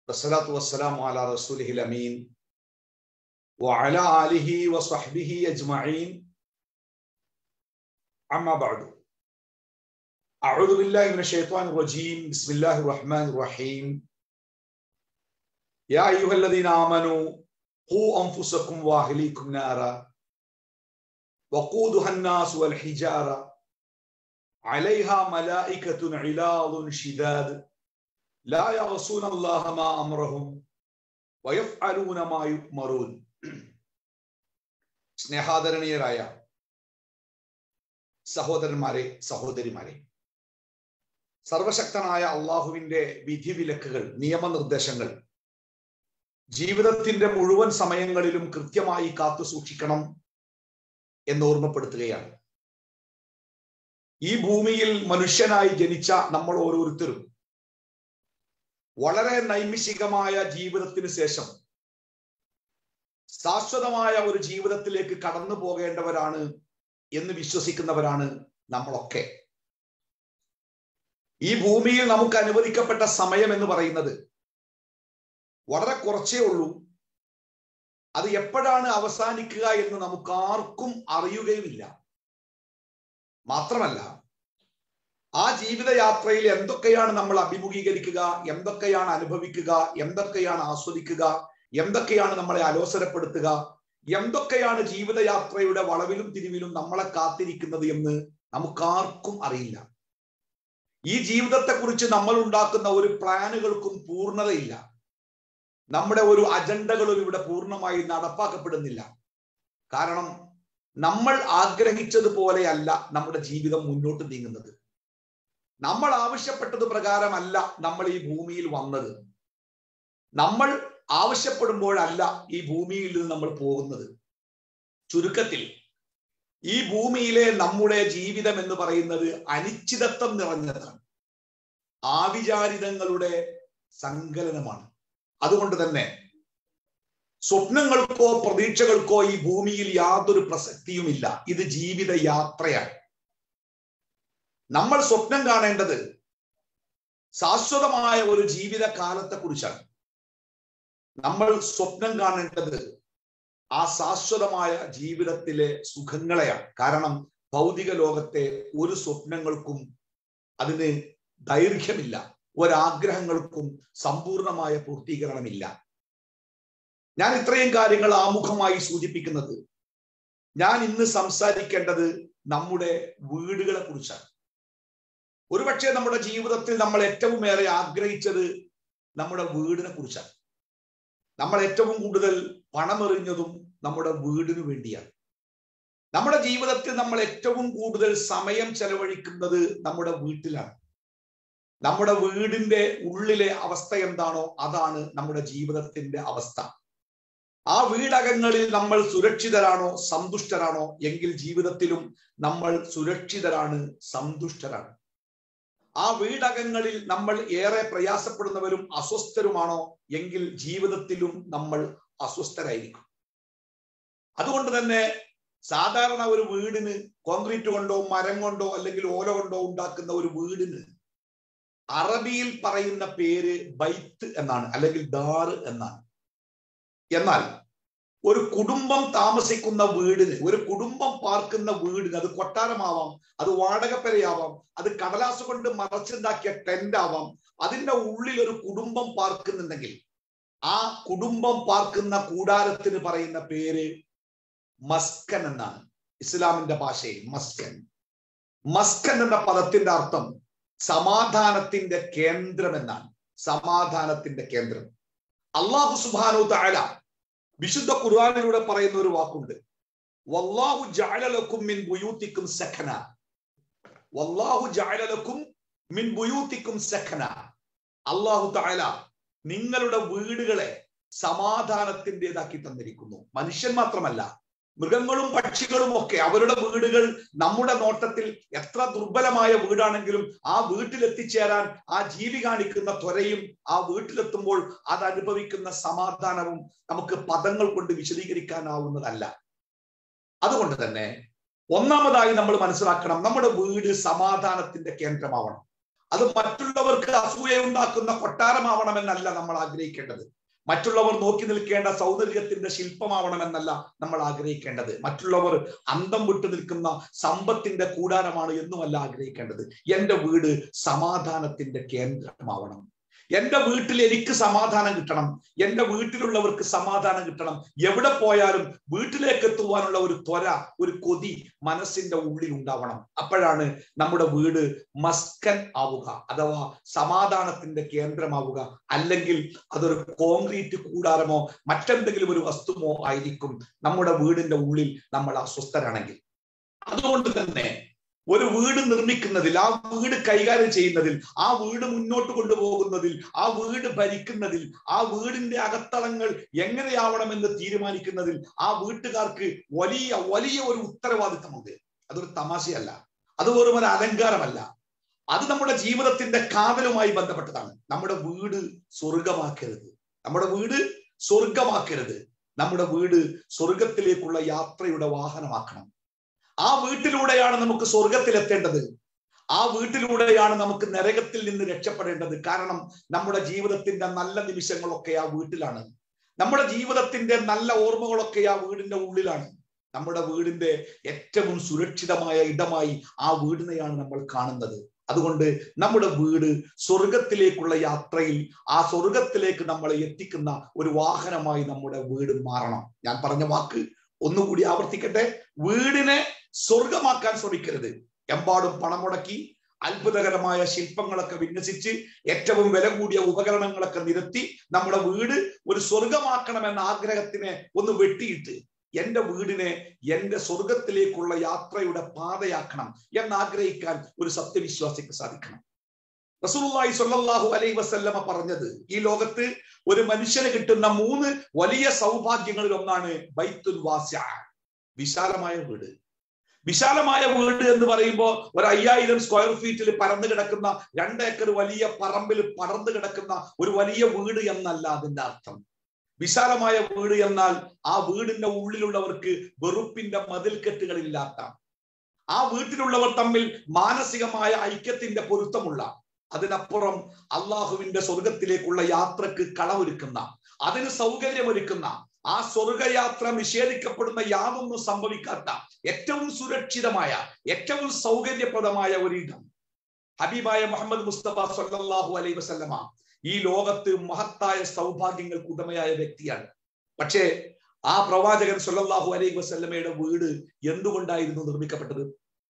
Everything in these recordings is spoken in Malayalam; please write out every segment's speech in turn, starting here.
والصلاة والسلام على رسوله الأمين وعلى آله وصحبه أجمعين أما بعد أعوذ بالله من الشيطان الرجيم بسم الله الرحمن الرحيم يا أيها الذين آمنوا قوا أنفسكم وأهليكم نارا وقودها الناس والحجارة عليها ملائكة علاظ شداد لا يعصون الله ما أمرهم ويفعلون ما يؤمرون സ്നേഹാദരണീയരായ സഹോദരന്മാരെ സഹോദരിമാരെ സർവശക്തനായ അള്ളാഹുവിന്റെ വിധിവിലക്കുകൾ നിയമനിർദ്ദേശങ്ങൾ ജീവിതത്തിന്റെ മുഴുവൻ സമയങ്ങളിലും കൃത്യമായി കാത്തു സൂക്ഷിക്കണം എന്ന് ഓർമ്മപ്പെടുത്തുകയാണ് ഈ ഭൂമിയിൽ മനുഷ്യനായി ജനിച്ച നമ്മൾ ഓരോരുത്തരും വളരെ നൈമിഷികമായ ജീവിതത്തിന് ശേഷം ശാശ്വതമായ ഒരു ജീവിതത്തിലേക്ക് കടന്നു പോകേണ്ടവരാണ് എന്ന് വിശ്വസിക്കുന്നവരാണ് നമ്മളൊക്കെ ഈ ഭൂമിയിൽ നമുക്ക് അനുവദിക്കപ്പെട്ട സമയം എന്ന് പറയുന്നത് വളരെ കുറച്ചേ ഉള്ളൂ അത് എപ്പോഴാണ് അവസാനിക്കുക എന്ന് നമുക്ക് ആർക്കും അറിയുകയുമില്ല മാത്രമല്ല ആ ജീവിതയാത്രയിൽ എന്തൊക്കെയാണ് നമ്മൾ അഭിമുഖീകരിക്കുക എന്തൊക്കെയാണ് അനുഭവിക്കുക എന്തൊക്കെയാണ് ആസ്വദിക്കുക എന്തൊക്കെയാണ് നമ്മളെ അലോസരപ്പെടുത്തുക എന്തൊക്കെയാണ് ജീവിതയാത്രയുടെ വളവിലും തിരിവിലും നമ്മളെ കാത്തിരിക്കുന്നത് എന്ന് നമുക്കാർക്കും അറിയില്ല ഈ ജീവിതത്തെക്കുറിച്ച് നമ്മൾ ഉണ്ടാക്കുന്ന ഒരു പ്ലാനുകൾക്കും പൂർണ്ണതയില്ല നമ്മുടെ ഒരു അജണ്ടകളും ഇവിടെ പൂർണ്ണമായി നടപ്പാക്കപ്പെടുന്നില്ല കാരണം നമ്മൾ ആഗ്രഹിച്ചതുപോലെയല്ല നമ്മുടെ ജീവിതം മുന്നോട്ട് നീങ്ങുന്നത് നമ്മൾ ആവശ്യപ്പെട്ടത് പ്രകാരമല്ല നമ്മൾ ഈ ഭൂമിയിൽ വന്നത് നമ്മൾ ആവശ്യപ്പെടുമ്പോഴല്ല ഈ ഭൂമിയിൽ നിന്ന് നമ്മൾ പോകുന്നത് ചുരുക്കത്തിൽ ഈ ഭൂമിയിലെ നമ്മുടെ ജീവിതം എന്ന് പറയുന്നത് അനിശ്ചിതത്വം നിറഞ്ഞതാണ് ആവിചാരിതങ്ങളുടെ സങ്കലനമാണ് അതുകൊണ്ട് തന്നെ സ്വപ്നങ്ങൾക്കോ പ്രതീക്ഷകൾക്കോ ഈ ഭൂമിയിൽ യാതൊരു പ്രസക്തിയുമില്ല ഇത് ജീവിത യാത്രയാണ് നമ്മൾ സ്വപ്നം കാണേണ്ടത് ശാശ്വതമായ ഒരു ജീവിത കാലത്തെ കുറിച്ചാണ് നമ്മൾ സ്വപ്നം കാണേണ്ടത് ആ ശാശ്വതമായ ജീവിതത്തിലെ സുഖങ്ങളെയാണ് കാരണം ഭൗതിക ലോകത്തെ ഒരു സ്വപ്നങ്ങൾക്കും അതിന് ദൈർഘ്യമില്ല ഒരാഗ്രഹങ്ങൾക്കും സമ്പൂർണമായ പൂർത്തീകരണമില്ല ഞാൻ ഇത്രയും കാര്യങ്ങൾ ആമുഖമായി സൂചിപ്പിക്കുന്നത് ഞാൻ ഇന്ന് സംസാരിക്കേണ്ടത് നമ്മുടെ വീടുകളെ കുറിച്ചാണ് ഒരുപക്ഷെ നമ്മുടെ ജീവിതത്തിൽ നമ്മൾ ഏറ്റവും ഏറെ ആഗ്രഹിച്ചത് നമ്മുടെ വീടിനെ കുറിച്ചാണ് നമ്മൾ ഏറ്റവും കൂടുതൽ പണമെറിഞ്ഞതും നമ്മുടെ വീടിനു വേണ്ടിയാണ് നമ്മുടെ ജീവിതത്തിൽ നമ്മൾ ഏറ്റവും കൂടുതൽ സമയം ചെലവഴിക്കുന്നത് നമ്മുടെ വീട്ടിലാണ് നമ്മുടെ വീടിന്റെ ഉള്ളിലെ അവസ്ഥ എന്താണോ അതാണ് നമ്മുടെ ജീവിതത്തിന്റെ അവസ്ഥ ആ വീടകങ്ങളിൽ നമ്മൾ സുരക്ഷിതരാണോ സന്തുഷ്ടരാണോ എങ്കിൽ ജീവിതത്തിലും നമ്മൾ സുരക്ഷിതരാണ് സന്തുഷ്ടരാണ് ആ വീടകങ്ങളിൽ നമ്മൾ ഏറെ പ്രയാസപ്പെടുന്നവരും അസ്വസ്ഥരുമാണോ എങ്കിൽ ജീവിതത്തിലും നമ്മൾ അസ്വസ്ഥരായിരിക്കും അതുകൊണ്ട് തന്നെ സാധാരണ ഒരു വീടിന് കോൺക്രീറ്റ് കൊണ്ടോ മരം കൊണ്ടോ അല്ലെങ്കിൽ ഓല കൊണ്ടോ ഉണ്ടാക്കുന്ന ഒരു വീടിന് അറബിയിൽ പറയുന്ന പേര് ബൈത്ത് എന്നാണ് അല്ലെങ്കിൽ ദാറ് എന്നാണ് എന്നാൽ ഒരു കുടുംബം താമസിക്കുന്ന വീടിന് ഒരു കുടുംബം പാർക്കുന്ന വീടിന് അത് കൊട്ടാരമാവാം അത് വാടകപ്പെരയാവാം അത് കടലാസ് കൊണ്ട് മറച്ചുണ്ടാക്കിയ ടെന്റ് ആവാം അതിന്റെ ഉള്ളിൽ ഒരു കുടുംബം പാർക്കുന്നുണ്ടെങ്കിൽ ആ കുടുംബം പാർക്കുന്ന കൂടാരത്തിന് പറയുന്ന പേര് മസ്കൻ എന്നാണ് ഇസ്ലാമിന്റെ ഭാഷയിൽ മസ്കൻ മസ്കൻ എന്ന പദത്തിന്റെ അർത്ഥം സമാധാനത്തിന്റെ കേന്ദ്രം എന്നാണ് സമാധാനത്തിന്റെ കേന്ദ്രം അള്ളാഹു സുബാനു താല വിശുദ്ധ ഖുർആാനിലൂടെ പറയുന്ന ഒരു വാക്കുണ്ട് വല്ലാഹു ജഅലലക്കും മിൻ ബുയൂത്തിക്കും സഖന വല്ലാഹു ജഅലലക്കും മിൻ ബുയൂത്തിക്കും സഖന അള്ളാഹു തആല നിങ്ങളുടെ വീടുകളെ സമാധാനത്തിൻ്റെതാക്കി തന്നിരിക്കുന്നു മനുഷ്യൻ മാത്രമല്ല മൃഗങ്ങളും പക്ഷികളും ഒക്കെ അവരുടെ വീടുകൾ നമ്മുടെ നോട്ടത്തിൽ എത്ര ദുർബലമായ വീടാണെങ്കിലും ആ വീട്ടിലെത്തിച്ചേരാൻ ആ ജീവി കാണിക്കുന്ന ത്വരയും ആ വീട്ടിലെത്തുമ്പോൾ അത് അനുഭവിക്കുന്ന സമാധാനവും നമുക്ക് പദങ്ങൾ കൊണ്ട് വിശദീകരിക്കാനാവുന്നതല്ല അതുകൊണ്ട് തന്നെ ഒന്നാമതായി നമ്മൾ മനസ്സിലാക്കണം നമ്മുടെ വീട് സമാധാനത്തിന്റെ കേന്ദ്രമാവണം അത് മറ്റുള്ളവർക്ക് അസൂയ ഉണ്ടാക്കുന്ന കൊട്ടാരമാവണമെന്നല്ല നമ്മൾ ആഗ്രഹിക്കേണ്ടത് മറ്റുള്ളവർ നോക്കി നിൽക്കേണ്ട സൗന്ദര്യത്തിന്റെ ശില്പമാവണമെന്നല്ല നമ്മൾ ആഗ്രഹിക്കേണ്ടത് മറ്റുള്ളവർ അന്തം വിട്ടു നിൽക്കുന്ന സമ്പത്തിന്റെ കൂടാരമാണ് എന്നുമല്ല ആഗ്രഹിക്കേണ്ടത് എന്റെ വീട് സമാധാനത്തിന്റെ കേന്ദ്രമാവണം എന്റെ വീട്ടിൽ എനിക്ക് സമാധാനം കിട്ടണം എന്റെ വീട്ടിലുള്ളവർക്ക് സമാധാനം കിട്ടണം എവിടെ പോയാലും വീട്ടിലേക്ക് എത്തുവാനുള്ള ഒരു ത്വര ഒരു കൊതി മനസ്സിന്റെ ഉള്ളിൽ ഉണ്ടാവണം അപ്പോഴാണ് നമ്മുടെ വീട് മസ്കൻ ആവുക അഥവാ സമാധാനത്തിന്റെ കേന്ദ്രമാവുക അല്ലെങ്കിൽ അതൊരു കോൺക്രീറ്റ് കൂടാരമോ മറ്റെന്തെങ്കിലും ഒരു വസ്തുവോ ആയിരിക്കും നമ്മുടെ വീടിന്റെ ഉള്ളിൽ നമ്മൾ അസ്വസ്ഥരാണെങ്കിൽ അതുകൊണ്ട് തന്നെ ഒരു വീട് നിർമ്മിക്കുന്നതിൽ ആ വീട് കൈകാര്യം ചെയ്യുന്നതിൽ ആ വീട് മുന്നോട്ട് കൊണ്ടുപോകുന്നതിൽ ആ വീട് ഭരിക്കുന്നതിൽ ആ വീടിന്റെ അകത്തളങ്ങൾ എങ്ങനെയാവണമെന്ന് തീരുമാനിക്കുന്നതിൽ ആ വീട്ടുകാർക്ക് വലിയ വലിയ ഒരു ഉത്തരവാദിത്തമുണ്ട് അതൊരു തമാശയല്ല അത് വെറും ഒരു അലങ്കാരമല്ല അത് നമ്മുടെ ജീവിതത്തിന്റെ കാതലുമായി ബന്ധപ്പെട്ടതാണ് നമ്മുടെ വീട് സ്വർഗമാക്കരുത് നമ്മുടെ വീട് സ്വർഗമാക്കരുത് നമ്മുടെ വീട് സ്വർഗത്തിലേക്കുള്ള യാത്രയുടെ വാഹനമാക്കണം ആ വീട്ടിലൂടെയാണ് നമുക്ക് സ്വർഗത്തിലെത്തേണ്ടത് ആ വീട്ടിലൂടെയാണ് നമുക്ക് നരകത്തിൽ നിന്ന് രക്ഷപ്പെടേണ്ടത് കാരണം നമ്മുടെ ജീവിതത്തിന്റെ നല്ല നിമിഷങ്ങളൊക്കെ ആ വീട്ടിലാണ് നമ്മുടെ ജീവിതത്തിന്റെ നല്ല ഓർമ്മകളൊക്കെ ആ വീടിന്റെ ഉള്ളിലാണ് നമ്മുടെ വീടിന്റെ ഏറ്റവും സുരക്ഷിതമായ ഇടമായി ആ വീടിനെയാണ് നമ്മൾ കാണുന്നത് അതുകൊണ്ട് നമ്മുടെ വീട് സ്വർഗത്തിലേക്കുള്ള യാത്രയിൽ ആ സ്വർഗത്തിലേക്ക് നമ്മളെ എത്തിക്കുന്ന ഒരു വാഹനമായി നമ്മുടെ വീട് മാറണം ഞാൻ പറഞ്ഞ വാക്ക് ഒന്നുകൂടി ആവർത്തിക്കട്ടെ വീടിനെ സ്വർഗമാക്കാൻ ശ്രമിക്കരുത് എമ്പാടും പണം മുടക്കി അത്ഭുതകരമായ ശില്പങ്ങളൊക്കെ വിന്യസിച്ച് ഏറ്റവും വില കൂടിയ ഉപകരണങ്ങളൊക്കെ നിരത്തി നമ്മുടെ വീട് ഒരു സ്വർഗമാക്കണമെന്ന ആഗ്രഹത്തിനെ ഒന്ന് വെട്ടിയിട്ട് എന്റെ വീടിനെ എന്റെ സ്വർഗത്തിലേക്കുള്ള യാത്രയുടെ പാതയാക്കണം എന്നാഗ്രഹിക്കാൻ ഒരു സത്യവിശ്വാസിക്ക് സാധിക്കണം റസൂലുള്ളാഹി സ്വല്ലല്ലാഹു അലൈഹി വസല്ലമ പറഞ്ഞത് ഈ ലോകത്ത് ഒരു മനുഷ്യന് കിട്ടുന്ന മൂന്ന് വലിയ സൗഭാഗ്യങ്ങളിൽ ഒന്നാണ് ബൈത്തുൽ വാസ്യ വിശാലമായ വീട് വിശാലമായ വീട് എന്ന് പറയുമ്പോൾ ഒരു അയ്യായിരം സ്ക്വയർ ഫീറ്റിൽ പരന്നു കിടക്കുന്ന രണ്ടേക്കർ വലിയ പറമ്പിൽ പടർന്നു കിടക്കുന്ന ഒരു വലിയ വീട് എന്നല്ല അതിന്റെ അർത്ഥം വിശാലമായ വീട് എന്നാൽ ആ വീടിന്റെ ഉള്ളിലുള്ളവർക്ക് വെറുപ്പിന്റെ മതിൽക്കെട്ടുകളില്ലാത്ത ആ വീട്ടിലുള്ളവർ തമ്മിൽ മാനസികമായ ഐക്യത്തിന്റെ പൊരുത്തമുള്ള അതിനപ്പുറം അള്ളാഹുവിന്റെ സ്വർഗത്തിലേക്കുള്ള യാത്രക്ക് കളമൊരുക്കുന്ന അതിന് സൗകര്യമൊരുക്കുന്ന ആ സ്വർഗയാത്ര നിഷേധിക്കപ്പെടുന്ന യാതൊന്നും സംഭവിക്കാത്ത ഏറ്റവും സുരക്ഷിതമായ ഏറ്റവും സൗകര്യപ്രദമായ ഒരിടം ഹബീബായ മുഹമ്മദ് മുസ്തഫ സല്ലല്ലാഹു അലൈഹി വസല്ലമ ഈ ലോകത്ത് മഹത്തായ സൗഭാഗ്യങ്ങൾക്ക് ഉടമയായ വ്യക്തിയാണ് പക്ഷേ ആ പ്രവാചകൻ സല്ലല്ലാഹു അലൈഹി വസല്ലമയുടെ വീട് എന്തുകൊണ്ടായിരുന്നു നിർമ്മിക്കപ്പെട്ടത്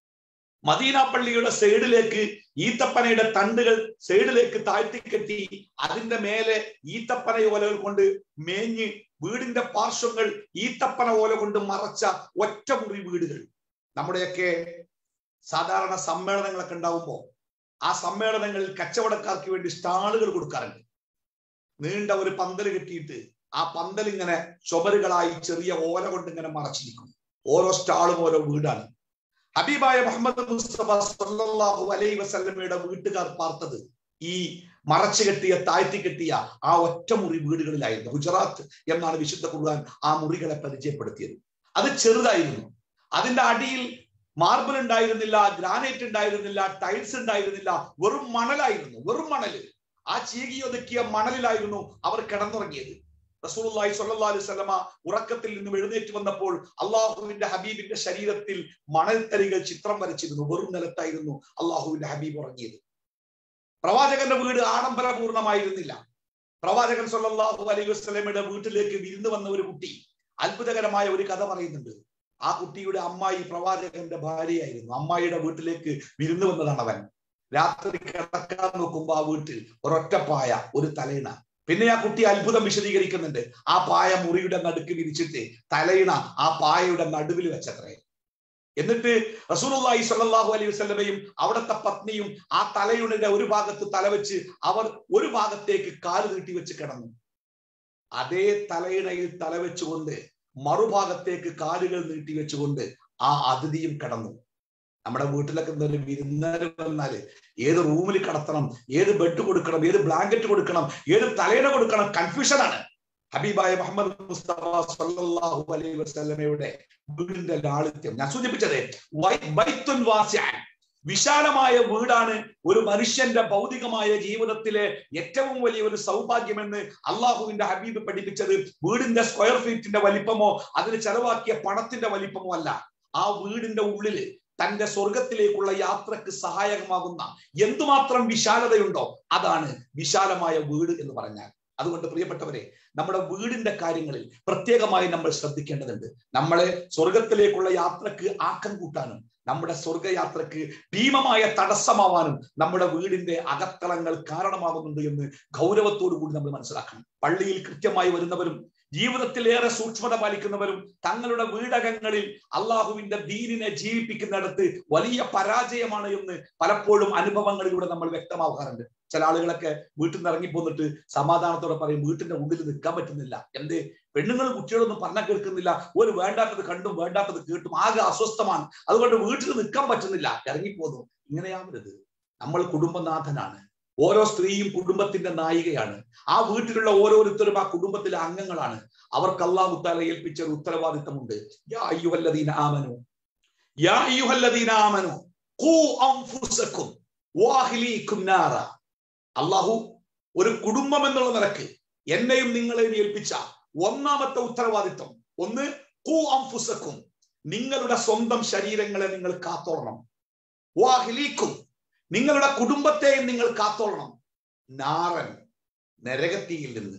മദീന പള്ളിയുടെ സൈഡിലേക്ക് ഈത്തപ്പനയുടെ തണ്ടുകൾ സൈഡിലേക്ക് താഴ്ത്തിക്കെട്ടി അതിന്റെ മേലെ ഈത്തപ്പന ഓലകൾ കൊണ്ട് മേഞ്ഞ് വീടിന്റെ പാർശ്വങ്ങൾ ഈത്തപ്പന ഓല കൊണ്ട് മറച്ച ഒറ്റമുറി വീടുകൾ നമ്മുടെയൊക്കെ സാധാരണ സമ്മേളനങ്ങളൊക്കെ ഉണ്ടാവുമ്പോ ആ സമ്മേളനങ്ങളിൽ കച്ചവടക്കാർക്ക് വേണ്ടി സ്റ്റാളുകൾ കൊടുക്കാറുണ്ട് നീണ്ട ഒരു പന്തൽ കെട്ടിയിട്ട് ആ പന്തൽ ഇങ്ങനെ ചുമരുകളായി ചെറിയ ഓല കൊണ്ട് ഇങ്ങനെ മറച്ചിരിക്കും ഓരോ സ്റ്റാളും ഓരോ വീടാണ് ഹബീബായ മുഹമ്മദ് മുസ്തഫ സല്ലല്ലാഹു അലൈഹി വസല്ലമയുടെ വീട്ടുകാർ പാർത്തത് ഈ മറച്ചു കെട്ടിയ താഴ്ത്തി കെട്ടിയ ആ ഒറ്റമുറി വീടുകളിലായിരുന്നു ഗുജറാത്ത് എന്നാണ് വിശുദ്ധ ഖുർആൻ ആ മുറികളെ പരിചയപ്പെടുത്തിയത് അത് ചെറുതായിരുന്നു അതിന്റെ അടിയിൽ മാർബിൾ ഉണ്ടായിരുന്നില്ല ഗ്രാനൈറ്റ് ഉണ്ടായിരുന്നില്ല ടൈൽസ് ഉണ്ടായിരുന്നില്ല വെറും മണലായിരുന്നു വെറും മണല് ആ ചീകിയൊതുക്കിയ മണലിലായിരുന്നു അവർ കിടന്നുറങ്ങിയത് റസൂലുള്ളാഹി സ്വല്ലല്ലാഹു അലൈഹി വസല്ലമ ഉറക്കത്തിൽ നിന്നും എഴുന്നേറ്റ് വന്നപ്പോൾ അള്ളാഹുവിന്റെ ഹബീബിന്റെ ശരീരത്തിൽ മണൽത്തരികൾ ചിത്രം വരച്ചിരുന്നു വെറും നിലത്തായിരുന്നു അള്ളാഹുവിന്റെ ഹബീബ് ഉറങ്ങിയത് പ്രവാചകന്റെ വീട് ആഡംബരപൂർണമായിരുന്നില്ല പ്രവാചകൻ സ്വല്ലല്ലാഹു അലൈഹി വസല്ലമയുടെ വീട്ടിലേക്ക് വിരുന്ന് വന്ന ഒരു കുട്ടി അത്ഭുതകരമായ ഒരു കഥ പറയുന്നുണ്ട് ആ കുട്ടിയുടെ അമ്മായി പ്രവാചകന്റെ ഭാര്യയായിരുന്നു അമ്മായിയുടെ വീട്ടിലേക്ക് വിരുന്ന് വന്നതാണ് അവൻ രാത്രി കിടക്കാൻ നോക്കുമ്പോ ആ വീട്ടിൽ ഒരൊറ്റ പായ ഒരു തലയിണ പിന്നെ ആ കുട്ടി അത്ഭുതം വിശദീകരിക്കുന്നുണ്ട് ആ പായ മുറിയുടെ നടുക്ക് വിരിച്ചിട്ട് തലയിണ ആ പായയുടെ നടുവിൽ വെച്ചത്രേ എന്നിട്ട് റസൂലുള്ളാഹി സ്വല്ലല്ലാഹു അലൈഹി വസല്ലമയും അവിടുത്തെ പത്നിയും ആ തലയുണയുടെ ഒരു ഭാഗത്ത് തലവെച്ച് അവർ ഒരു ഭാഗത്തേക്ക് കാല് നീട്ടി വെച്ച് കിടന്നു അതേ തലയിണയിൽ തലവെച്ചുകൊണ്ട് മറുഭാഗത്തേക്ക് കാലുകൾ നീട്ടി വെച്ചുകൊണ്ട് ആ അതിഥിയും കിടന്നു നമ്മുടെ വീട്ടിലൊക്കെ എന്തൊരു വിരുന്നര് വന്നാല് ഏത് റൂമിൽ കടത്തണം ഏത് ബെഡ് കൊടുക്കണം ഏത് ബ്ലാങ്കറ്റ് കൊടുക്കണം ഏത് തലയിണ കൊടുക്കണം കൺഫ്യൂഷൻ ആണ് ഹബീബായ മുഹമ്മദ് മുസ്തഫ സല്ലല്ലാഹു അലൈഹി വസല്ലമയുടെ വീടിന്റെ ലാളിത്യം ഞാൻ സൂചിപ്പിച്ചത് ബൈത്തുൻ വാസിഅൻ വിശാലമായ വീടാണ് ഒരു മനുഷ്യന്റെ ഭൗതികമായ ജീവിതത്തിലെ ഏറ്റവും വലിയ ഒരു സൗഭാഗ്യമെന്ന് അള്ളാഹുവിന്റെ ഹബീബ് പഠിപ്പിച്ചത് വീടിന്റെ സ്ക്വയർ ഫീറ്റിന്റെ വലിപ്പമോ അതിന് ചെലവാക്കിയ പണത്തിന്റെ വലിപ്പമോ അല്ല ആ വീടിന്റെ ഉള്ളില് തന്റെ സ്വർഗത്തിലേക്കുള്ള യാത്രക്ക് സഹായകമാകുന്ന എന്തുമാത്രം വിശാലതയുണ്ടോ അതാണ് വിശാലമായ വീട് എന്ന് പറഞ്ഞാൽ അതുകൊണ്ട് പ്രിയപ്പെട്ടവരെ നമ്മുടെ വീടിന്റെ കാര്യങ്ങളിൽ പ്രത്യേകമായി നമ്മൾ ശ്രദ്ധിക്കേണ്ടതുണ്ട് നമ്മളെ സ്വർഗത്തിലേക്കുള്ള യാത്രക്ക് ആക്കം കൂട്ടാനും നമ്മുടെ സ്വർഗയാത്രക്ക് ഭീമമായ തടസ്സമാവാനും നമ്മുടെ വീടിന്റെ അകത്തളങ്ങൾ കാരണമാകുന്നുണ്ട് എന്ന് ഗൗരവത്തോടു കൂടി നമ്മൾ മനസ്സിലാക്കണം പള്ളിയിൽ കൃത്യമായി വരുന്നവരും ജീവിതത്തിലേറെ സൂക്ഷ്മത പാലിക്കുന്നവരും തങ്ങളുടെ വീടകങ്ങളിൽ അള്ളാഹുവിന്റെ ദീനിനെ ജീവിപ്പിക്കുന്നിടത്ത് വലിയ പരാജയമാണ് എന്ന് പലപ്പോഴും അനുഭവങ്ങളിലൂടെ നമ്മൾ വ്യക്തമാകാറുണ്ട് ചില ആളുകളൊക്കെ വീട്ടിൽ നിന്ന് ഇറങ്ങിപ്പോന്നിട്ട് സമാധാനത്തോടെ പറയും വീട്ടിന്റെ ഉള്ളിൽ നിൽക്കാൻ പറ്റുന്നില്ല എന്ത് പെണ്ണുങ്ങളും കുട്ടികളൊന്നും പറഞ്ഞ കേൾക്കുന്നില്ല ഒരു വേണ്ടാത്തത് കണ്ടും വേണ്ടാത്തത് കേട്ടും ആകെ അസ്വസ്ഥമാണ് അതുകൊണ്ട് വീട്ടിൽ നിൽക്കാൻ പറ്റുന്നില്ല ഇറങ്ങിപ്പോന്നു ഇങ്ങനെയാവരുത് നമ്മൾ കുടുംബനാഥനാണ് ഓരോ സ്ത്രീയും കുടുംബത്തിന്റെ നായികയാണ് ആ വീട്ടിലുള്ള ഓരോരുത്തരും ആ കുടുംബത്തിലെ അംഗങ്ങളാണ് അവർക്ക് അള്ളാഹു താല ഏൽപ്പിച്ച ഒരു ഉത്തരവാദിത്തമുണ്ട് യാ അയ്യുഹല്ലദീന ആമനു യാ അയ്യുഹല്ലദീന ആമനു ഖൂ അൻഫുസക്കും വാഹ്ലീകും നാറ അള്ളാഹു ഒരു കുടുംബം എന്നുള്ള നിലക്ക് എന്നെയും നിങ്ങളെയും ഏൽപ്പിച്ച ഒന്നാമത്തെ ഉത്തരവാദിത്വം ഒന്ന് ഖൂ അൻഫുസക്കും നിങ്ങളുടെ സ്വന്തം ശരീരങ്ങളെ നിങ്ങൾ കാത്തോളണം വാഹ്ലീക്കും നിങ്ങളുടെ കുടുംബത്തെയും നിങ്ങൾ കാത്തോളണം നാറൻ നരകത്തിയിൽ നിന്ന്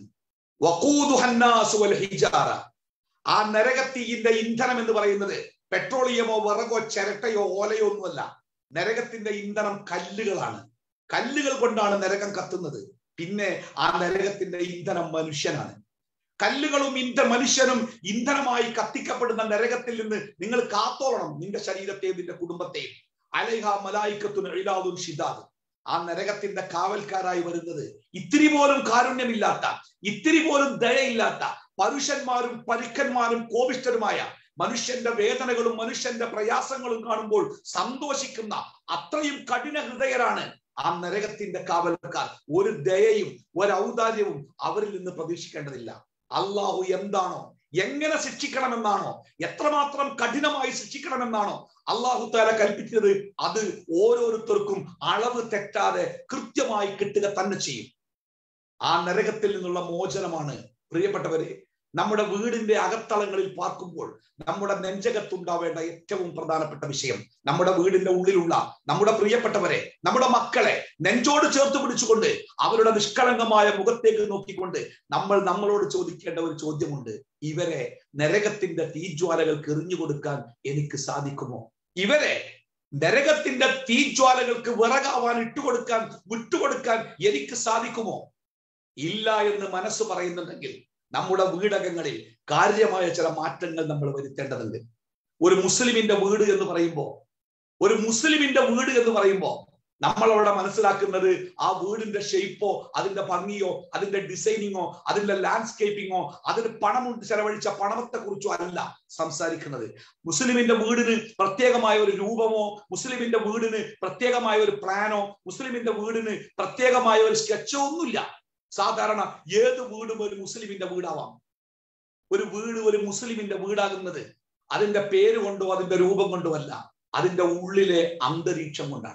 ഹിജാറ ആ നരകത്തീയിന്റെ ഇന്ധനം എന്ന് പറയുന്നത് പെട്രോളിയമോ വിറകോ ചിരട്ടയോ ഓലയോ ഒന്നുമല്ല നരകത്തിന്റെ ഇന്ധനം കല്ലുകളാണ് കല്ലുകൾ കൊണ്ടാണ് നരകം കത്തുന്നത് പിന്നെ ആ നരകത്തിന്റെ ഇന്ധനം മനുഷ്യനാണ് കല്ലുകളും ഇന്ധ മനുഷ്യനും ഇന്ധനമായി കത്തിക്കപ്പെടുന്ന നരകത്തിൽ നിന്ന് നിങ്ങൾ കാത്തോളണം നിന്റെ ശരീരത്തെയും നിന്റെ കുടുംബത്തെയും അലൈഹ മലായിക്കത്തും എഴുതാതും ഷിദാദും ആ നരകത്തിന്റെ കാവൽക്കാരായി വരുന്നത് ഇത്തിരി പോലും കാരുണ്യമില്ലാത്ത ഇത്തിരി പോലും ദയയില്ലാത്ത പരുഷന്മാരും പരുക്കന്മാരും കോപിഷ്ഠരുമായ മനുഷ്യന്റെ വേദനകളും മനുഷ്യന്റെ പ്രയാസങ്ങളും കാണുമ്പോൾ സന്തോഷിക്കുന്ന അത്രയും കഠിന ഹൃദയരാണ് ആ നരകത്തിന്റെ കാവൽക്കാർ ഒരു ദയയും ഒരു ഔദാര്യവും അവരിൽ നിന്ന് പ്രതീക്ഷിക്കേണ്ടതില്ല അള്ളാഹു എന്താണോ എങ്ങനെ ശിക്ഷിക്കണമെന്നാണോ എത്രമാത്രം കഠിനമായി ശിക്ഷിക്കണമെന്നാണോ അള്ളാഹു താല കൽപ്പിച്ചത് അത് ഓരോരുത്തർക്കും അളവ് തെറ്റാതെ കൃത്യമായി കിട്ടുക തന്നെ ചെയ്യും ആ നരകത്തിൽ നിന്നുള്ള മോചനമാണ് പ്രിയപ്പെട്ടവരെ നമ്മുടെ വീടിന്റെ അകത്തളങ്ങളിൽ പാർക്കുമ്പോൾ നമ്മുടെ നെഞ്ചകത്തുണ്ടാവേണ്ട ഏറ്റവും പ്രധാനപ്പെട്ട വിഷയം നമ്മുടെ വീടിന്റെ ഉള്ളിലുള്ള നമ്മുടെ പ്രിയപ്പെട്ടവരെ നമ്മുടെ മക്കളെ നെഞ്ചോട് ചേർത്ത് പിടിച്ചുകൊണ്ട് അവരുടെ നിഷ്കളങ്കമായ മുഖത്തേക്ക് നോക്കിക്കൊണ്ട് നമ്മൾ നമ്മളോട് ചോദിക്കേണ്ട ഒരു ചോദ്യമുണ്ട് ഇവരെ നരകത്തിന്റെ തീജ്വാലകൾക്ക് എറിഞ്ഞു കൊടുക്കാൻ എനിക്ക് സാധിക്കുമോ ഇവരെ നരകത്തിന്റെ തീജ്വാലകൾക്ക് വിറകാവാൻ ഇട്ടുകൊടുക്കാൻ വിട്ടുകൊടുക്കാൻ എനിക്ക് സാധിക്കുമോ ഇല്ല എന്ന് മനസ്സ് പറയുന്നുണ്ടെങ്കിൽ നമ്മുടെ വീടകങ്ങളിൽ കാര്യമായ ചില മാറ്റങ്ങൾ നമ്മൾ വരുത്തേണ്ടതുണ്ട് ഒരു മുസ്ലിമിന്റെ വീട് എന്ന് പറയുമ്പോൾ ഒരു മുസ്ലിമിന്റെ വീട് എന്ന് പറയുമ്പോൾ നമ്മൾ അവിടെ മനസ്സിലാക്കുന്നത് ആ വീടിന്റെ ഷേപ്പോ അതിന്റെ ഭംഗിയോ അതിന്റെ ഡിസൈനിങ്ങോ അതിന്റെ ലാൻഡ്സ്കേപ്പിങ്ങോ അതിന് പണം ചെലവഴിച്ച പണത്തെ കുറിച്ചോ അല്ല സംസാരിക്കുന്നത് മുസ്ലിമിന്റെ വീടിന് പ്രത്യേകമായ ഒരു രൂപമോ മുസ്ലിമിന്റെ വീടിന് പ്രത്യേകമായ ഒരു പ്ലാനോ മുസ്ലിമിന്റെ വീടിന് പ്രത്യേകമായ ഒരു സ്കെച്ചോ ഒന്നുമില്ല സാധാരണ ഏത് വീടും ഒരു മുസ്ലിമിന്റെ വീടാവാം ഒരു വീട് ഒരു മുസ്ലിമിന്റെ വീടാകുന്നത് അതിന്റെ പേര് കൊണ്ടോ അതിന്റെ രൂപം കൊണ്ടോ അല്ല അതിന്റെ ഉള്ളിലെ അന്തരീക്ഷം കൊണ്ടാണ്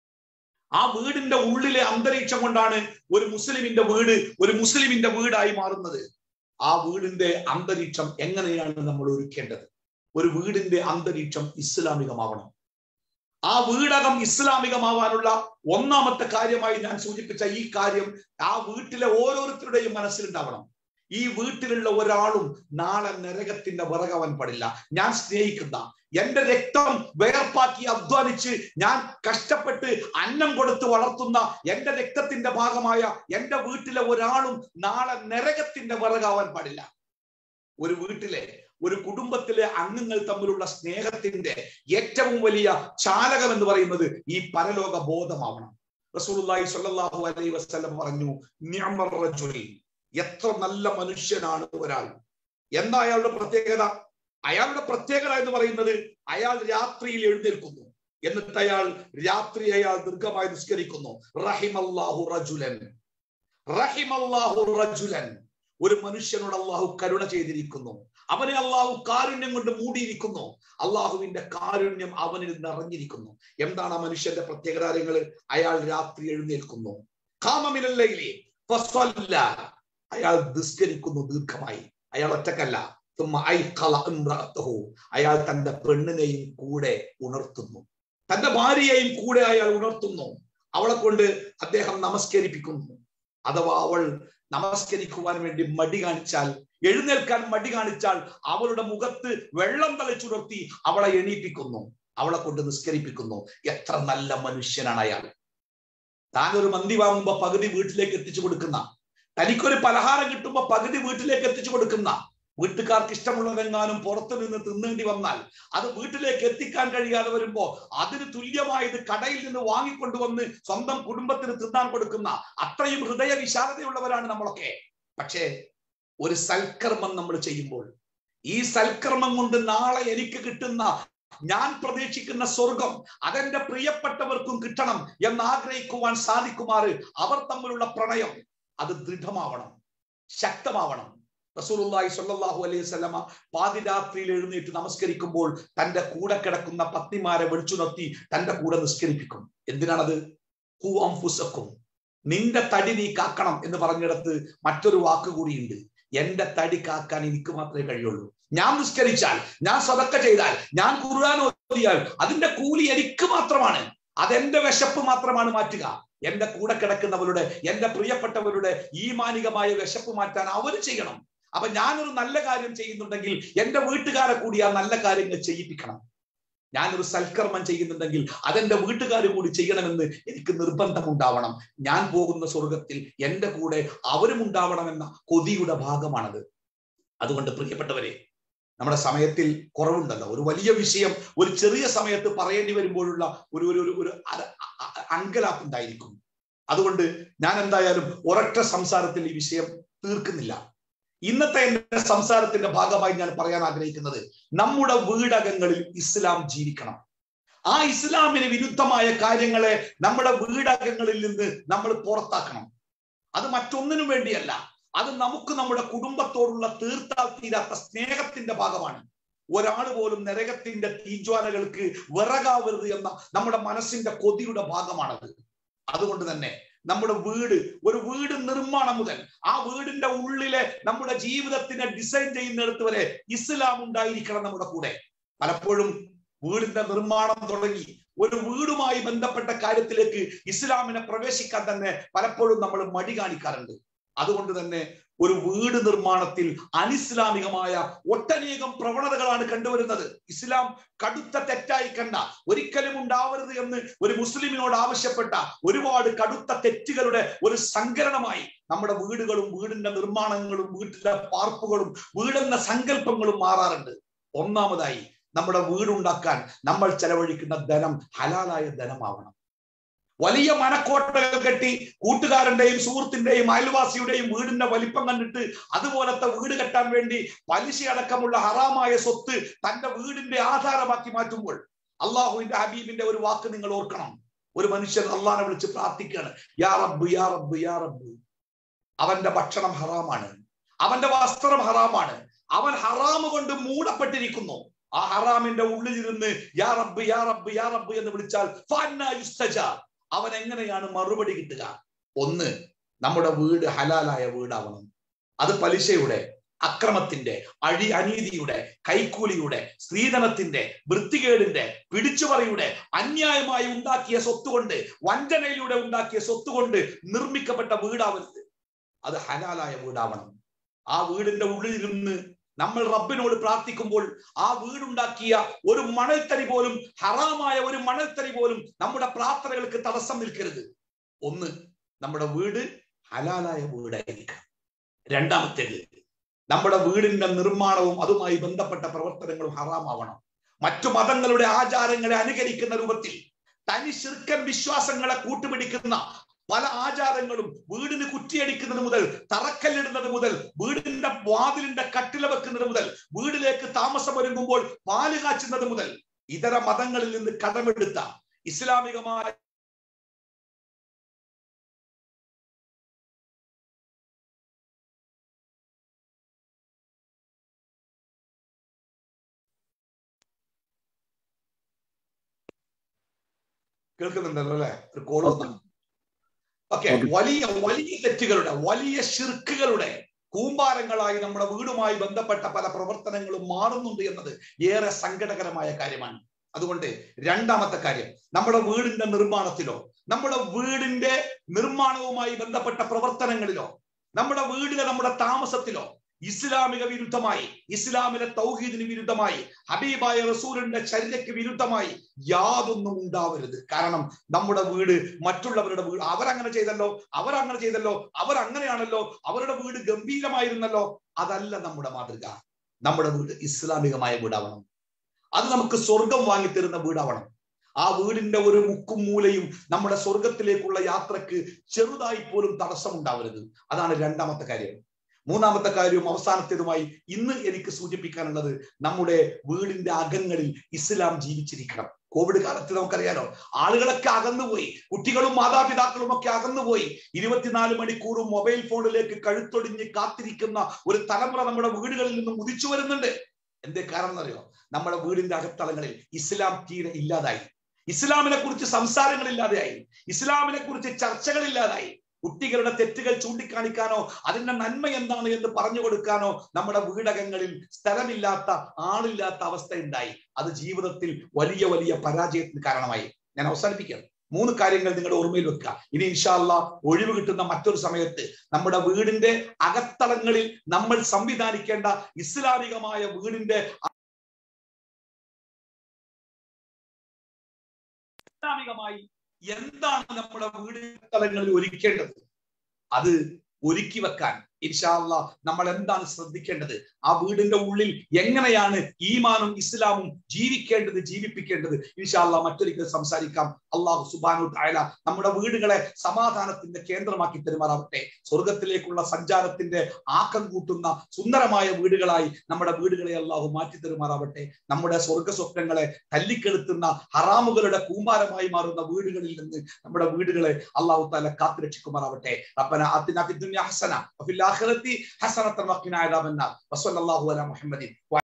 ആ വീടിന്റെ ഉള്ളിലെ അന്തരീക്ഷം കൊണ്ടാണ് ഒരു മുസ്ലിമിന്റെ വീട് ഒരു മുസ്ലിമിന്റെ വീടായി മാറുന്നത് ആ വീടിന്റെ അന്തരീക്ഷം എങ്ങനെയാണ് നമ്മൾ ഒരുക്കേണ്ടത് ഒരു വീടിന്റെ അന്തരീക്ഷം ഇസ്ലാമികമാവണം ആ വീടകം ഇസ്ലാമികമാവാനുള്ള ഒന്നാമത്തെ കാര്യമായി ഞാൻ സൂചിപ്പിച്ച ഈ കാര്യം ആ വീട്ടിലെ ഓരോരുത്തരുടെയും മനസ്സിലുണ്ടാവണം ഈ വീട്ടിലുള്ള ഒരാളും നാളെ നരകത്തിന്റെ വിറകവൻ പാടില്ല ഞാൻ സ്നേഹിക്കുന്ന എന്റെ രക്തം വേർപ്പാക്കി അധ്വാനിച്ച് ഞാൻ കഷ്ടപ്പെട്ട് അന്നം കൊടുത്ത് വളർത്തുന്ന എന്റെ രക്തത്തിന്റെ ഭാഗമായ എന്റെ വീട്ടിലെ ഒരാളും നാളെ നരകത്തിന്റെ വിറകാവാൻ പാടില്ല ഒരു വീട്ടിലെ ഒരു കുടുംബത്തിലെ അംഗങ്ങൾ തമ്മിലുള്ള സ്നേഹത്തിന്റെ ഏറ്റവും വലിയ ചാലകം എന്ന് പറയുന്നത് ഈ പരലോക ബോധമാവണം റസൂലുള്ളാഹി സ്വല്ലല്ലാഹു അലൈഹി വസല്ലം പറഞ്ഞു നിഅമർ റജുൽ എത്ര നല്ല മനുഷ്യനാണ് ഒരാൾ എന്താ അയാളുടെ പ്രത്യേകത അയാളുടെ പ്രത്യേകത എന്ന് പറയുന്നത് അയാൾ രാത്രിയിൽ എഴുന്നേൽക്കുന്നു എന്നിട്ട് അയാൾ രാത്രി അയാൾ ദീർഘമായി നിസ്കരിക്കുന്നു റഹിമല്ലാഹു റജുലൻ റഹിമല്ലാഹു റജുലൻ ഒരു മനുഷ്യനോട് അള്ളാഹു കരുണ ചെയ്തിരിക്കുന്നു അവനെ അള്ളാഹു കാരുണ്യം കൊണ്ട് മൂടിയിരിക്കുന്നു അള്ളാഹുവിന്റെ കാരുണ്യം അവനിൽ നിറഞ്ഞിരിക്കുന്നു എന്താണ് ആ മനുഷ്യന്റെ പ്രത്യേക കാര്യങ്ങൾ അയാൾ രാത്രി എഴുന്നേൽക്കുന്നു കാമമിനല്ലയിലെ അയാൾ നിസ്കരിക്കുന്നു ദീർഘമായി അയാൾ ഒറ്റക്കല്ല അയാൾ തന്റെ പെണ്ണിനെയും കൂടെ ഉണർത്തുന്നു തന്റെ ഭാര്യയെയും കൂടെ അയാൾ ഉണർത്തുന്നു അവളെ കൊണ്ട് അദ്ദേഹം നമസ്കരിപ്പിക്കുന്നു അഥവാ അവൾ നമസ്കരിക്കുവാൻ വേണ്ടി മടി കാണിച്ചാൽ എഴുന്നേൽക്കാൻ മടി കാണിച്ചാൽ അവളുടെ മുഖത്ത് വെള്ളം തളിച്ചുണർത്തി അവളെ എണീപ്പിക്കുന്നു അവളെ കൊണ്ട് നിസ്കരിപ്പിക്കുന്നു എത്ര നല്ല മനുഷ്യനാണ് അയാൾ താൻ ഒരു മന്തി വാങ്ങുമ്പോ പകുതി വീട്ടിലേക്ക് എത്തിച്ചു കൊടുക്കുന്ന തനിക്കൊരു പലഹാരം കിട്ടുമ്പോ പകുതി വീട്ടിലേക്ക് എത്തിച്ചു കൊടുക്കുന്ന വീട്ടുകാർക്ക് ഇഷ്ടമുള്ളതെങ്ങാനും പുറത്തു നിന്ന് തിന്നേണ്ടി വന്നാൽ അത് വീട്ടിലേക്ക് എത്തിക്കാൻ കഴിയാതെ വരുമ്പോ അതിന് തുല്യമായത് കടയിൽ നിന്ന് വാങ്ങിക്കൊണ്ടുവന്ന് സ്വന്തം കുടുംബത്തിന് തിന്നാൻ കൊടുക്കുന്ന അത്രയും ഹൃദയ വിശാലതയുള്ളവരാണ് നമ്മളൊക്കെ പക്ഷേ ഒരു സൽക്കർമ്മം നമ്മൾ ചെയ്യുമ്പോൾ ഈ സൽക്കർമ്മം കൊണ്ട് നാളെ എനിക്ക് കിട്ടുന്ന ഞാൻ പ്രതീക്ഷിക്കുന്ന സ്വർഗം അതെന്റെ പ്രിയപ്പെട്ടവർക്കും കിട്ടണം എന്ന് ആഗ്രഹിക്കുവാൻ സാധിക്കുമാറ് അവർ തമ്മിലുള്ള പ്രണയം അത് ദൃഢമാവണം ശക്തമാവണം റസൂലുള്ളാഹി സ്വല്ലല്ലാഹു അലൈഹി വസല്ലമ പാതിരാത്രിയിൽ എഴുന്നേറ്റ് നമസ്കരിക്കുമ്പോൾ തന്റെ കൂടെ കിടക്കുന്ന പത്നിമാരെ വിളിച്ചു നിർത്തി തന്റെ കൂടെ നിസ്കരിപ്പിക്കും എന്തിനാണത് ഹു അംഫുസക്കും നിന്റെ തടി നീ കാക്കണം എന്ന് പറഞ്ഞിടത്ത് മറ്റൊരു വാക്ക് കൂടിയുണ്ട് എന്റെ തടി കാക്കാൻ എനിക്ക് മാത്രമേ കഴിയുള്ളൂ ഞാൻ നിസ്കരിച്ചാൽ ഞാൻ സ്വതക്ക ചെയ്താൽ ഞാൻ ഖുർആൻ ഓതിയാൽ അതിന്റെ കൂലി എനിക്ക് മാത്രമാണ് അതെന്റെ വിശപ്പ് മാത്രമാണ് മാറ്റുക എന്റെ കൂടെ കിടക്കുന്നവരുടെ എന്റെ പ്രിയപ്പെട്ടവരുടെ ഈ മാനികമായ വിശപ്പ് മാറ്റാൻ അവർ ചെയ്യണം അപ്പൊ ഞാനൊരു നല്ല കാര്യം ചെയ്യുന്നുണ്ടെങ്കിൽ എന്റെ വീട്ടുകാരെ കൂടി ആ നല്ല കാര്യങ്ങൾ ചെയ്യിപ്പിക്കണം ഞാനൊരു സൽക്കർമ്മം ചെയ്യുന്നുണ്ടെങ്കിൽ അതെന്റെ വീട്ടുകാർ കൂടി ചെയ്യണമെന്ന് എനിക്ക് നിർബന്ധമുണ്ടാവണം ഞാൻ പോകുന്ന സ്വർഗത്തിൽ എന്റെ കൂടെ അവരും ഉണ്ടാവണമെന്ന കൊതിയുടെ ഭാഗമാണത് അതുകൊണ്ട് പ്രിയപ്പെട്ടവരെ നമ്മുടെ സമയത്തിൽ കുറവുണ്ടല്ലോ ഒരു വലിയ വിഷയം ഒരു ചെറിയ സമയത്ത് പറയേണ്ടി വരുമ്പോഴുള്ള ഒരു ഒരു ഒരു അങ്കലാപ്പ് ഉണ്ടായിരിക്കും അതുകൊണ്ട് ഞാൻ എന്തായാലും ഒരൊറ്റ സംസാരത്തിൽ ഈ വിഷയം തീർക്കുന്നില്ല ഇന്നത്തെ എന്റെ സംസാരത്തിന്റെ ഭാഗമായി ഞാൻ പറയാൻ ആഗ്രഹിക്കുന്നത് നമ്മുടെ വീടകങ്ങളിൽ ഇസ്ലാം ജീവിക്കണം ആ ഇസ്ലാമിന് വിരുദ്ധമായ കാര്യങ്ങളെ നമ്മുടെ വീടകങ്ങളിൽ നിന്ന് നമ്മൾ പുറത്താക്കണം അത് മറ്റൊന്നിനും വേണ്ടിയല്ല അത് നമുക്ക് നമ്മുടെ കുടുംബത്തോടുള്ള തീർത്താൽ തീരാത്ത സ്നേഹത്തിന്റെ ഭാഗമാണ് ഒരാൾ പോലും നരകത്തിന്റെ തീജ്വാലകൾക്ക് വിറകാവരുത് എന്ന നമ്മുടെ മനസ്സിന്റെ കൊതിയുടെ ഭാഗമാണത് അതുകൊണ്ട് തന്നെ നമ്മുടെ വീട് ഒരു വീട് നിർമ്മാണം മുതൽ ആ വീടിന്റെ ഉള്ളിലെ നമ്മുടെ ജീവിതത്തിനെ ഡിസൈൻ ചെയ്യുന്നിടത്ത് വരെ ഇസ്ലാം ഉണ്ടായിരിക്കണം നമ്മുടെ കൂടെ പലപ്പോഴും വീടിന്റെ നിർമ്മാണം തുടങ്ങി ഒരു വീടുമായി ബന്ധപ്പെട്ട കാര്യത്തിലേക്ക് ഇസ്ലാമിനെ പ്രവേശിക്കാൻ തന്നെ പലപ്പോഴും നമ്മൾ മടി കാണിക്കാറുണ്ട് അതുകൊണ്ട് തന്നെ ഒരു വീട് നിർമ്മാണത്തിൽ അനിസ്ലാമികമായ ഒട്ടനേകം പ്രവണതകളാണ് കണ്ടുവരുന്നത് ഇസ്ലാം കടുത്ത തെറ്റായി കണ്ട ഒരിക്കലും ഉണ്ടാവരുത് എന്ന് ഒരു മുസ്ലിമിനോട് ആവശ്യപ്പെട്ട ഒരുപാട് കടുത്ത തെറ്റുകളുടെ ഒരു സങ്കലനമായി നമ്മുടെ വീടുകളും വീടിന്റെ നിർമ്മാണങ്ങളും വീട്ടിലെ പാർപ്പുകളും വീടെന്ന സങ്കല്പങ്ങളും മാറാറുണ്ട് ഒന്നാമതായി നമ്മുടെ വീടുണ്ടാക്കാൻ നമ്മൾ ചെലവഴിക്കുന്ന ധനം ഹലാലായ ധനമാവണം വലിയ മനക്കോട്ടകൾ കെട്ടി കൂട്ടുകാരന്റെയും സുഹൃത്തിന്റെയും അയൽവാസിയുടെയും വീടിന്റെ വലിപ്പം കണ്ടിട്ട് അതുപോലത്തെ വീട് കെട്ടാൻ വേണ്ടി പലിശ അടക്കമുള്ള ഹറാമായ സ്വത്ത് തന്റെ വീടിന്റെ ആധാരമാക്കി മാറ്റുമ്പോൾ അള്ളാഹുവിന്റെ ഹബീബിന്റെ ഒരു വാക്ക് നിങ്ങൾ ഓർക്കണം ഒരു മനുഷ്യൻ അള്ളാഹിനെ വിളിച്ച് പ്രാർത്ഥിക്കുകയാണ് യാ റബ്ബ് യാ റബ്ബ് യാ റബ്ബ് അവന്റെ ഭക്ഷണം ഹറാമാണ് അവന്റെ വസ്ത്രം ഹറാമാണ് അവൻ ഹറാമ് കൊണ്ട് മൂടപ്പെട്ടിരിക്കുന്നു ആ ഹറാമിന്റെ ഉള്ളിലിരുന്ന് യാ റബ്ബ് യാ റബ്ബ് യാ റബ്ബ് എന്ന് വിളിച്ചാൽ അവൻ എങ്ങനെയാണ് മറുപടി കിട്ടുക ഒന്ന് നമ്മുടെ വീട് ഹലാലായ വീടാവണം അത് പലിശയുടെ അക്രമത്തിന്റെ അഴി അനീതിയുടെ കൈക്കൂലിയുടെ സ്ത്രീധനത്തിന്റെ വൃത്തികേടിന്റെ പിടിച്ചുപറിയുടെ അന്യായമായി ഉണ്ടാക്കിയ സ്വത്തുകൊണ്ട് വഞ്ചനയിലൂടെ ഉണ്ടാക്കിയ സ്വത്തുകൊണ്ട് നിർമ്മിക്കപ്പെട്ട വീടാവരുത് അത് ഹലാലായ വീടാവണം ആ വീടിന്റെ ഉള്ളിലിരുന്ന് നമ്മൾ റബ്ബിനോട് പ്രാർത്ഥിക്കുമ്പോൾ ആ വീടുണ്ടാക്കിയ ഒരു മണൽത്തരി പോലും ഹറാമായ ഒരു മണൽത്തരി പോലും നമ്മുടെ പ്രാർത്ഥനകൾക്ക് തടസ്സം നിൽക്കരുത് ഒന്ന് നമ്മുടെ വീട് ഹലാലായ വീടായിരിക്കണം രണ്ടാമത്തേത് നമ്മുടെ വീടിന്റെ നിർമ്മാണവും അതുമായി ബന്ധപ്പെട്ട പ്രവർത്തനങ്ങളും ഹറാമാവണം മറ്റു മതങ്ങളുടെ ആചാരങ്ങളെ അനുകരിക്കുന്ന രൂപത്തിൽ തനി ശിർക്കൻ വിശ്വാസങ്ങളെ കൂട്ടുപിടിക്കുന്ന പല ആചാരങ്ങളും വീടിന് കുറ്റിയടിക്കുന്നത് മുതൽ തറക്കല്ലിടുന്നത് മുതൽ വീടിന്റെ വാതിലിന്റെ കട്ടില വെക്കുന്നത് മുതൽ വീടിലേക്ക് താമസം ഒരുങ്ങുമ്പോൾ പാല് കാച്ചുന്നത് മുതൽ ഇതര മതങ്ങളിൽ നിന്ന് കടമെടുത്ത ഇസ്ലാമികമായ കേൾക്കുന്നുണ്ടല്ലോ അല്ലെ ഒരു കോൾ വന്നു ഓക്കെ വലിയ വലിയ തെറ്റുകളുടെ വലിയ ഷിർക്കുകളുടെ കൂമ്പാരങ്ങളായി നമ്മുടെ വീടുമായി ബന്ധപ്പെട്ട പല പ്രവർത്തനങ്ങളും മാറുന്നുണ്ട് എന്നത് ഏറെ സങ്കടകരമായ കാര്യമാണ് അതുകൊണ്ട് രണ്ടാമത്തെ കാര്യം നമ്മുടെ വീടിന്റെ നിർമ്മാണത്തിലോ നമ്മുടെ വീടിന്റെ നിർമ്മാണവുമായി ബന്ധപ്പെട്ട പ്രവർത്തനങ്ങളിലോ നമ്മുടെ വീടിലെ നമ്മുടെ താമസത്തിലോ ഇസ്ലാമിക വിരുദ്ധമായി ഇസ്ലാമിലെ തൗഹീദിന് വിരുദ്ധമായി ഹബീബായ റസൂലിന്റെ ചര്യയ്ക്ക് വിരുദ്ധമായി യാതൊന്നും ഉണ്ടാവരുത് കാരണം നമ്മുടെ വീട് മറ്റുള്ളവരുടെ വീട് അവരങ്ങനെ ചെയ്തല്ലോ അവരങ്ങനെ ചെയ്തല്ലോ അവരങ്ങനെയാണല്ലോ അവരുടെ വീട് ഗംഭീരമായിരുന്നല്ലോ അതല്ല നമ്മുടെ മാതൃക നമ്മുടെ വീട് ഇസ്ലാമികമായ വീടാവണം അത് നമുക്ക് സ്വർഗം വാങ്ങിത്തരുന്ന വീടാവണം ആ വീടിന്റെ ഒരു മുക്കും മൂലയും നമ്മുടെ സ്വർഗത്തിലേക്കുള്ള യാത്രക്ക് ചെറുതായി പോലും തടസ്സമുണ്ടാവരുത് അതാണ് രണ്ടാമത്തെ കാര്യം മൂന്നാമത്തെ കാര്യവും അവസാനത്തേതുമായി ഇന്ന് എനിക്ക് സൂചിപ്പിക്കാനുള്ളത് നമ്മുടെ വീടിന്റെ അകങ്ങളിൽ ഇസ്ലാം ജീവിച്ചിരിക്കണം കോവിഡ് കാലത്ത് നമുക്കറിയാലോ ആളുകളൊക്കെ അകന്നുപോയി കുട്ടികളും മാതാപിതാക്കളും ഒക്കെ അകന്നുപോയി ഇരുപത്തിനാല് മണിക്കൂറും മൊബൈൽ ഫോണിലേക്ക് കഴുത്തൊടിഞ്ഞ് കാത്തിരിക്കുന്ന ഒരു തലമുറ നമ്മുടെ വീടുകളിൽ നിന്നും ഉദിച്ചു വരുന്നുണ്ട് എന്തേ കാരണം എന്നറിയോ നമ്മുടെ വീടിന്റെ അകത്തളങ്ങളിൽ ഇസ്ലാം തീരെ ഇല്ലാതായി ഇസ്ലാമിനെ കുറിച്ച് സംസാരങ്ങൾ ഇല്ലാതെയായി ഇസ്ലാമിനെ കുറിച്ച് ചർച്ചകൾ ഇല്ലാതായി കുട്ടികളുടെ തെറ്റുകൾ ചൂണ്ടിക്കാണിക്കാനോ അതിന്റെ നന്മ എന്താണ് എന്ന് പറഞ്ഞു കൊടുക്കാനോ നമ്മുടെ വീടകങ്ങളിൽ സ്ഥലമില്ലാത്ത ആളില്ലാത്ത അവസ്ഥ ഉണ്ടായി അത് ജീവിതത്തിൽ വലിയ വലിയ പരാജയത്തിന് കാരണമായി ഞാൻ അവസാനിപ്പിക്കുകയാണ് മൂന്ന് കാര്യങ്ങൾ നിങ്ങളുടെ ഓർമ്മയിൽ വെക്കുക ഇനി ഇൻഷാല്ല ഒഴിവ് കിട്ടുന്ന മറ്റൊരു സമയത്ത് നമ്മുടെ വീടിന്റെ അകത്തളങ്ങളിൽ നമ്മൾ സംവിധാനിക്കേണ്ട ഇസ്ലാമികമായ വീടിന്റെ ഇസ്ലാമികമായി എന്താണ് നമ്മുടെ വീടിന്റെ ഒരുക്കേണ്ടത് അത് ഒരുക്കി വെക്കാൻ ഇൻഷാല്ല നമ്മൾ എന്താണ് ശ്രദ്ധിക്കേണ്ടത് ആ വീടിന്റെ ഉള്ളിൽ എങ്ങനെയാണ് ഈമാനും ഇസ്ലാമും ജീവിക്കേണ്ടത് ജീവിപ്പിക്കേണ്ടത് ഇൻഷാല്ല മറ്റൊരിക്കൽ സംസാരിക്കാം അള്ളാഹു സുബാനു തായാല നമ്മുടെ വീടുകളെ സമാധാനത്തിന്റെ കേന്ദ്രമാക്കി തരുമാറാവട്ടെ സ്വർഗത്തിലേക്കുള്ള സഞ്ചാരത്തിന്റെ ആക്കം കൂട്ടുന്ന സുന്ദരമായ വീടുകളായി നമ്മുടെ വീടുകളെ അള്ളാഹു മാറ്റി തരുമാറാവട്ടെ നമ്മുടെ സ്വർഗ സ്വപ്നങ്ങളെ തല്ലിക്കെടുത്തുന്ന ഹറാമുകളുടെ കൂമ്പാരമായി മാറുന്ന വീടുകളിൽ നിന്ന് നമ്മുടെ വീടുകളെ അള്ളാഹു താല കാത്തുരക്ഷിക്കുമാറാവട്ടെ റബ്ബന ആത്തിന ഫിദ്ദുനിയ ഹസന വഫിൽ ആഖിറതി ഹസനത്തൻ വഖിന അദാബന്നാർ വസല്ലല്ലാഹു അലാ മുഹമ്മദിൻ